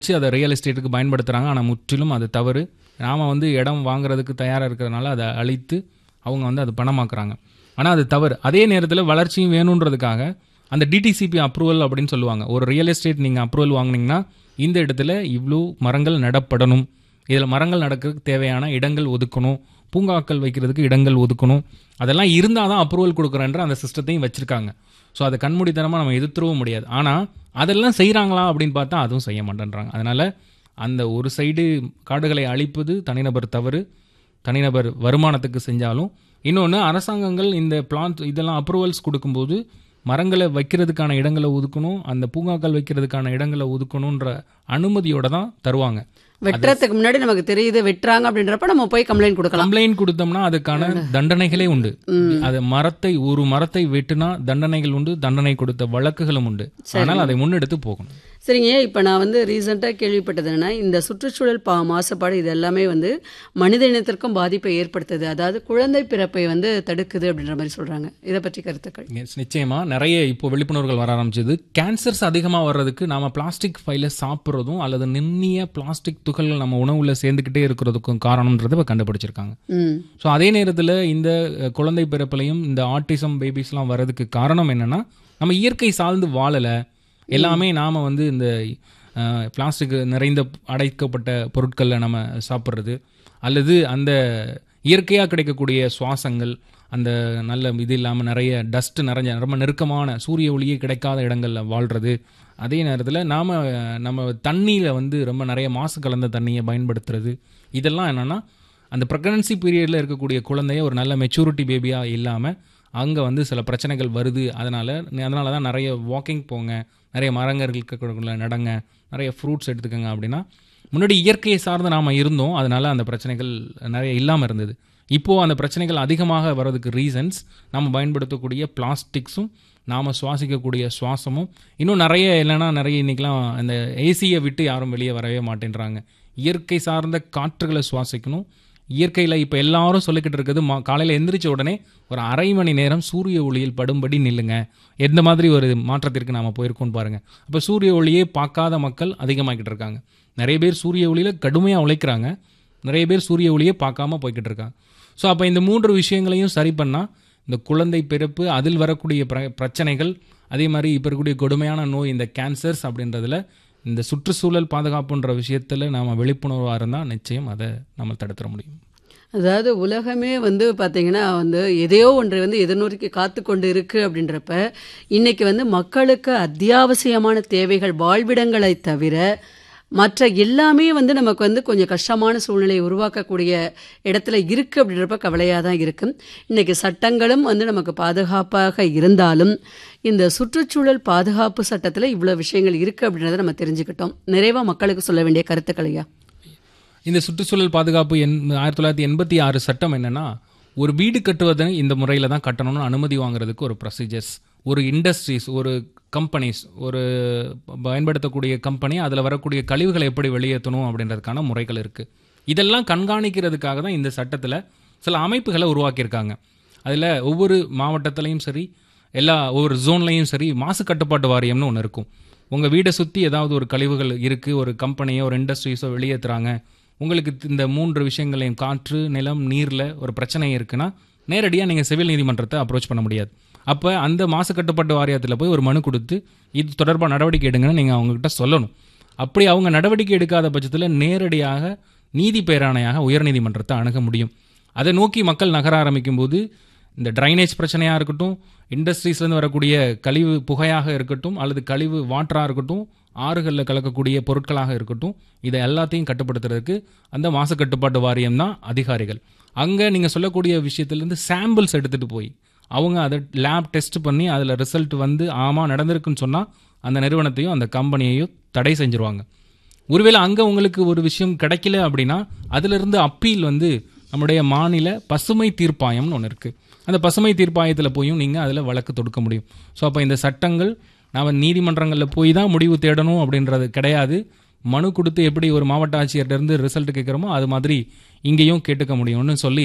வச்சு அதை ரியல் எஸ்டேட்டுக்கு பயன்படுத்துகிறாங்க ஆனால் முற்றிலும் அது தவறு நாம் வந்து இடம் வாங்குறதுக்கு தயாராக இருக்கிறதுனால அதை அழித்து அவங்க வந்து அது பணமாக்குறாங்க ஆனால் அது தவறு அதே நேரத்தில் வளர்ச்சியும் வேணுன்றதுக்காக அந்த டிடிசிபி அப்ரூவல் அப்படின்னு சொல்லுவாங்க ஒரு ரியல் எஸ்டேட் நீங்கள் அப்ரூவல் வாங்குனீங்கன்னா இந்த இடத்துல இவ்வளோ மரங்கள் நடப்படணும் இதில் மரங்கள் நடக்கிறதுக்கு தேவையான இடங்கள் ஒதுக்கணும் பூங்காக்கள் வைக்கிறதுக்கு இடங்கள் ஒதுக்கணும் அதெல்லாம் இருந்தால் தான் அப்ரூவல் கொடுக்குறேன்ற அந்த சிஸ்டத்தையும் வச்சுருக்காங்க ஸோ அதை கண்மூடித்தனமாக நம்ம எதிர்த்துறவும் முடியாது ஆனால் அதெல்லாம் செய்கிறாங்களா அப்படின்னு பார்த்தா அதுவும் செய்ய மாட்டேன்றாங்க அதனால் அந்த ஒரு சைடு காடுகளை அழிப்பது தனிநபர் தவறு தனிநபர் வருமானத்துக்கு செஞ்சாலும் இன்னொன்று அரசாங்கங்கள் இந்த பிளான்ட் இதெல்லாம் அப்ரூவல்ஸ் கொடுக்கும்போது மரங்களை வைக்கிறதுக்கான இடங்களை ஒதுக்கணும் அந்த பூங்காக்கள் வைக்கிறதுக்கான இடங்களை ஒதுக்கணுன்ற அனுமதியோட தான் தருவாங்க வெட்டுறதுக்கு முன்னாடி நமக்கு தெரியுது வெட்டுறாங்க அப்படின்றப்ப நம்ம போய் கம்ப்ளைண்ட் கொடுக்கலாம் கம்ப்ளைண்ட் கொடுத்தோம்னா அதுக்கான தண்டனைகளே உண்டு அது மரத்தை ஒரு மரத்தை வெட்டுனா தண்டனைகள் உண்டு தண்டனை கொடுத்த வழக்குகளும் உண்டு ஆனால் அதை முன்னெடுத்து போகணும் சரிங்க இப்போ நான் வந்து ரீசெண்டாக கேள்விப்பட்டது என்னன்னா இந்த சுற்றுச்சூழல் பா மாசுபாடு இது எல்லாமே வந்து மனித இனத்திற்கும் பாதிப்பை ஏற்படுத்துது அதாவது குழந்தை பிறப்பை வந்து தடுக்குது அப்படின்ற மாதிரி சொல்றாங்க இதை பற்றி கருத்துக்கள் Yes, நிச்சயமா நிறைய இப்போ விழிப்புணர்வுகள் வர ஆரம்பிச்சது கேன்சர்ஸ் அதிகமாக வர்றதுக்கு நாம பிளாஸ்டிக் ஃபைல சாப்பிட்றதும் அல்லது நின்னிய பிளாஸ்டிக் துகள்கள் நம்ம உணவுல சேர்ந்துக்கிட்டே இருக்கிறதுக்கும் காரணம்ன்றதை இப்போ கண்டுபிடிச்சிருக்காங்க ம் ஸோ அதே நேரத்தில் இந்த அஹ், குழந்தை பிறப்புலையும் இந்த ஆட்டிசம் பேபிஸ்லாம் வர்றதுக்கு காரணம் என்னன்னா நம்ம இயற்கை சார்ந்து வாழலை எல்லாமே நாம் வந்து இந்த பிளாஸ்டிக் நிறைந்த அடைக்கப்பட்ட பொருட்களை நம்ம சாப்பிட்றது அல்லது அந்த இயற்கையாக கிடைக்கக்கூடிய சுவாசங்கள் அந்த நல்ல இது இல்லாமல் நிறைய டஸ்ட் நிறைஞ்ச ரொம்ப நெருக்கமான சூரிய ஒளியே கிடைக்காத இடங்களில் வாழ்கிறது அதே நேரத்தில் நாம் நம்ம தண்ணியில் வந்து ரொம்ப நிறைய மாசு கலந்த தண்ணியை பயன்படுத்துறது இதெல்லாம் என்னென்னா அந்த ப்ரெக்னன்சி பீரியடில் இருக்கக்கூடிய குழந்தைய ஒரு நல்ல மெச்சூரிட்டி பேபியாக இல்லாமல் அங்கே வந்து சில பிரச்சனைகள் வருது அதனால் அதனால தான் நிறைய வாக்கிங் போங்க நிறைய மரங்களுக்கு நடங்க நிறைய ஃப்ரூட்ஸ் எடுத்துக்கோங்க அப்படின்னா முன்னாடி இயற்கையை சார்ந்து நாம் இருந்தோம் அதனால அந்த பிரச்சனைகள் நிறைய இல்லாமல் இருந்தது இப்போது அந்த பிரச்சனைகள் அதிகமாக வர்றதுக்கு ரீசன்ஸ் நம்ம பயன்படுத்தக்கூடிய பிளாஸ்டிக்ஸும் நாம் சுவாசிக்கக்கூடிய சுவாசமும் இன்னும் நிறைய இல்லைன்னா நிறைய இன்றைக்கெலாம் அந்த ஏசியை விட்டு யாரும் வெளியே வரவே மாட்டேன்றாங்க இயற்கை சார்ந்த காற்றுகளை சுவாசிக்கணும் இயற்கையில் இப்போ எல்லாரும் சொல்லிக்கிட்டு இருக்குது மா காலையில் எந்திரிச்ச உடனே ஒரு அரை மணி நேரம் சூரிய ஒளியில் படும்படி நில்லுங்க எந்த மாதிரி ஒரு மாற்றத்திற்கு நாம் போயிருக்கோம்னு பாருங்கள் அப்போ சூரிய ஒளியே பார்க்காத மக்கள் அதிகமாகிட்டு இருக்காங்க நிறைய பேர் சூரிய ஒளியில் கடுமையாக உழைக்கிறாங்க நிறைய பேர் சூரிய ஒளியே பார்க்காம போய்கிட்டு இருக்காங்க ஸோ அப்போ இந்த மூன்று விஷயங்களையும் சரி பண்ணால் இந்த குழந்தை பிறப்பு அதில் வரக்கூடிய பிர பிரச்சனைகள் அதே மாதிரி இப்போ இருக்கக்கூடிய கொடுமையான நோய் இந்த கேன்சர்ஸ் அப்படின்றதுல இந்த சுற்றுச்சூழல் பாதுகாப்புன்ற விஷயத்தில் நாம் விழிப்புணர்வாக இருந்தால் நிச்சயம் அதை நம்ம தடுத்துட முடியும் அதாவது உலகமே வந்து பார்த்தீங்கன்னா வந்து எதையோ ஒன்றை வந்து எதிர்நோக்கி காத்து கொண்டு இருக்கு அப்படின்றப்ப இன்னைக்கு வந்து மக்களுக்கு அத்தியாவசியமான தேவைகள் வாழ்விடங்களை தவிர மற்ற எல்லாமே வந்து நமக்கு வந்து கொஞ்சம் கஷ்டமான சூழ்நிலையை உருவாக்கக்கூடிய இடத்துல இருக்கு அப்படின்றப்ப கவலையாக தான் இருக்கு இன்னைக்கு சட்டங்களும் வந்து நமக்கு பாதுகாப்பாக இருந்தாலும் இந்த சுற்றுச்சூழல் பாதுகாப்பு சட்டத்தில் இவ்வளோ விஷயங்கள் இருக்கு அப்படின்றத நம்ம தெரிஞ்சுக்கிட்டோம் நிறைவாக மக்களுக்கு சொல்ல வேண்டிய கருத்துக்களையா இந்த சுற்றுச்சூழல் பாதுகாப்பு எண் ஆயிரத்தி தொள்ளாயிரத்தி எண்பத்தி ஆறு சட்டம் என்னன்னா ஒரு வீடு கட்டுவதை இந்த முறையில் தான் கட்டணும்னு அனுமதி வாங்குறதுக்கு ஒரு ப்ரொசீஜர்ஸ் ஒரு இண்டஸ்ட்ரீஸ் ஒரு கம்பெனிஸ் ஒரு பயன்படுத்தக்கூடிய கம்பெனி அதில் வரக்கூடிய கழிவுகளை எப்படி வெளியேற்றணும் அப்படின்றதுக்கான முறைகள் இருக்குது இதெல்லாம் கண்காணிக்கிறதுக்காக தான் இந்த சட்டத்தில் சில அமைப்புகளை உருவாக்கியிருக்காங்க அதில் ஒவ்வொரு மாவட்டத்திலையும் சரி எல்லா ஒவ்வொரு ஜோன்லையும் சரி மாசு கட்டுப்பாட்டு வாரியம்னு ஒன்று இருக்கும் உங்கள் வீடை சுற்றி ஏதாவது ஒரு கழிவுகள் இருக்குது ஒரு கம்பெனியோ ஒரு இண்டஸ்ட்ரீஸோ வெளியேற்றுறாங்க உங்களுக்கு இந்த மூன்று விஷயங்களையும் காற்று நிலம் நீரில் ஒரு பிரச்சனை இருக்குன்னா நேரடியாக நீங்கள் சிவில் நீதிமன்றத்தை அப்ரோச் பண்ண முடியாது அப்போ அந்த மாசு கட்டுப்பாட்டு வாரியத்தில் போய் ஒரு மனு கொடுத்து இது தொடர்பாக நடவடிக்கை எடுங்கன்னு நீங்கள் அவங்ககிட்ட சொல்லணும் அப்படி அவங்க நடவடிக்கை எடுக்காத பட்சத்தில் நேரடியாக நீதி பேராணையாக உயர்நீதிமன்றத்தை அணுக முடியும் அதை நோக்கி மக்கள் நகர ஆரம்பிக்கும் போது இந்த ட்ரைனேஜ் பிரச்சனையாக இருக்கட்டும் இண்டஸ்ட்ரீஸ்லேருந்து வரக்கூடிய கழிவு புகையாக இருக்கட்டும் அல்லது கழிவு வாட்டராக இருக்கட்டும் ஆறுகளில் கலக்கக்கூடிய பொருட்களாக இருக்கட்டும் இதை எல்லாத்தையும் கட்டுப்படுத்துறதுக்கு அந்த மாசு கட்டுப்பாட்டு வாரியம் தான் அதிகாரிகள் அங்கே நீங்கள் சொல்லக்கூடிய விஷயத்துலேருந்து சாம்பிள்ஸ் எடுத்துகிட்டு போய் அவங்க அதை லேப் டெஸ்ட் பண்ணி அதில் ரிசல்ட் வந்து ஆமாம் நடந்திருக்குன்னு சொன்னால் அந்த நிறுவனத்தையும் அந்த கம்பெனியையும் தடை செஞ்சுருவாங்க ஒருவேளை அங்கே உங்களுக்கு ஒரு விஷயம் கிடைக்கல அப்படின்னா அதிலிருந்து அப்பீல் வந்து நம்முடைய மாநில பசுமை தீர்ப்பாயம்னு ஒன்று இருக்குது அந்த பசுமை தீர்ப்பாயத்தில் போயும் நீங்கள் அதில் வழக்கு தொடுக்க முடியும் ஸோ அப்போ இந்த சட்டங்கள் நாம் நீதிமன்றங்களில் போய் தான் முடிவு தேடணும் அப்படின்றது கிடையாது மனு கொடுத்து எப்படி ஒரு மாவட்ட ஆட்சியர்கிட்ட இருந்து ரிசல்ட் கேட்குறோமோ அது மாதிரி இங்கேயும் கேட்டுக்க முடியும்னு சொல்லி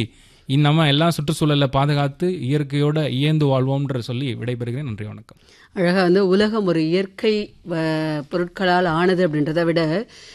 நம்ம எல்லா சுற்றுச்சூழலை பாதுகாத்து இயற்கையோட இயந்து வாழ்வோம்ன்ற சொல்லி விடைபெறுகிறேன் நன்றி வணக்கம் அழகாக வந்து உலகம் ஒரு இயற்கை அஹ், பொருட்களால் ஆனது அப்படின்றத விட